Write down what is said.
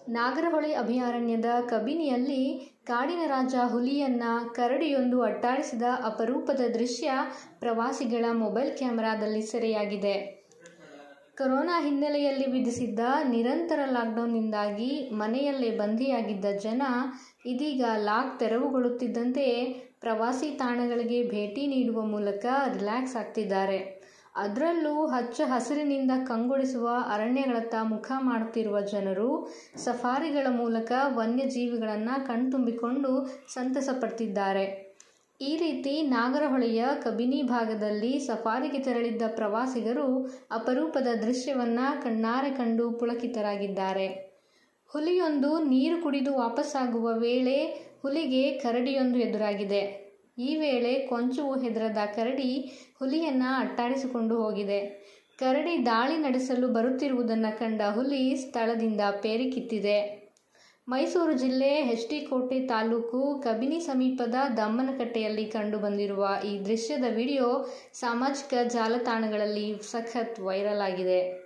ನಾಗರಹೊಳೆ ಅಭಯಾರಣ್ಯದ ಕಬಿನಿಯಲ್ಲಿ ಕಾಡಿನ ರಾಜ ಹುಲಿಯನ್ನ ಕರಡಿಯೊಂದು ಅಟ್ಟಾಡಿಸಿದ ಅಪರೂಪದ ದೃಶ್ಯ ಪ್ರವಾಸಿಗಳ ಮೊಬೈಲ್ ಕ್ಯಾಮೆರಾದಲ್ಲಿ ಸೆರೆಯಾಗಿದೆ ಕೊರೋನಾ ಹಿನ್ನೆಲೆಯಲ್ಲಿ ವಿಧಿಸಿದ್ದ ನಿರಂತರ ಲಾಕ್ಡೌನ್ನಿಂದಾಗಿ ಮನೆಯಲ್ಲೇ ಬಂಧಿಯಾಗಿದ್ದ ಜನ ಇದೀಗ ಲಾಕ್ ತೆರವುಗೊಳ್ಳುತ್ತಿದ್ದಂತೆ ಪ್ರವಾಸಿ ತಾಣಗಳಿಗೆ ಭೇಟಿ ನೀಡುವ ಮೂಲಕ ರಿಲ್ಯಾಕ್ಸ್ ಆಗ್ತಿದ್ದಾರೆ ಅದರಲ್ಲೂ ಹಚ್ಚ ಹಸಿರಿನಿಂದ ಕಂಗೊಳಿಸುವ ಅರಣ್ಯಗಳತ್ತ ಮುಖ ಮಾಡುತ್ತಿರುವ ಜನರು ಸಫಾರಿಗಳ ಮೂಲಕ ವನ್ಯಜೀವಿಗಳನ್ನು ಕಣ್ತುಂಬಿಕೊಂಡು ಸಂತಸ ಪಡ್ತಿದ್ದಾರೆ ಈ ರೀತಿ ನಾಗರಹೊಳೆಯ ಕಬಿನಿ ಭಾಗದಲ್ಲಿ ಸಫಾರಿಗೆ ತೆರಳಿದ್ದ ಪ್ರವಾಸಿಗರು ಅಪರೂಪದ ದೃಶ್ಯವನ್ನ ಕಣ್ಣಾರೆ ಕಂಡು ಪುಳಕಿತರಾಗಿದ್ದಾರೆ ಹುಲಿಯೊಂದು ನೀರು ಕುಡಿದು ವಾಪಸ್ಸಾಗುವ ವೇಳೆ ಹುಲಿಗೆ ಕರಡಿಯೊಂದು ಎದುರಾಗಿದೆ ಈ ವೇಳೆ ಕೊಂಚವೂ ಹೆದರದ ಕರಡಿ ಹುಲಿಯನ್ನ ಅಟ್ಟಾಡಿಸಿಕೊಂಡು ಹೋಗಿದೆ ಕರಡಿ ದಾಳಿ ನಡೆಸಲು ಬರುತ್ತಿರುವುದನ್ನು ಕಂಡ ಹುಲಿ ಸ್ಥಳದಿಂದ ಪೇರಿಕಿತ್ತಿದೆ ಮೈಸೂರು ಜಿಲ್ಲೆ ಎಚ್ ಡಿ ಕೋಟೆ ತಾಲೂಕು ಕಬಿನಿ ಸಮೀಪದ ದಮ್ಮನಕಟ್ಟೆಯಲ್ಲಿ ಕಂಡುಬಂದಿರುವ ಈ ದೃಶ್ಯದ ವಿಡಿಯೋ ಸಾಮಾಜಿಕ ಜಾಲತಾಣಗಳಲ್ಲಿ ಸಖತ್ ವೈರಲ್ ಆಗಿದೆ